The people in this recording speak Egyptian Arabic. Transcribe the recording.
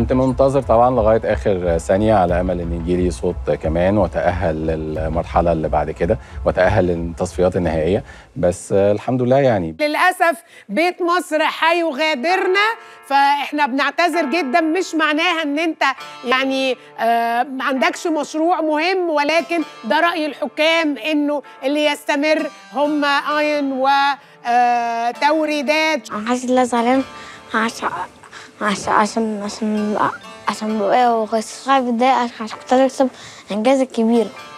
كنت منتظر طبعا لغايه اخر ثانيه على امل ان يجيلي صوت كمان واتاهل للمرحله اللي بعد كده واتاهل للتصفيات النهائيه بس الحمد لله يعني للاسف بيت مصر هيغادرنا فاحنا بنعتذر جدا مش معناها ان انت يعني آه ما عندكش مشروع مهم ولكن ده راي الحكام انه اللي يستمر هم اين و آه توريدات انا حاسس ان انا زعلان عشان عشان عشان عشان عشان ببقى خايف اتضايق عشان كنت عايز اكسب انجاز كبير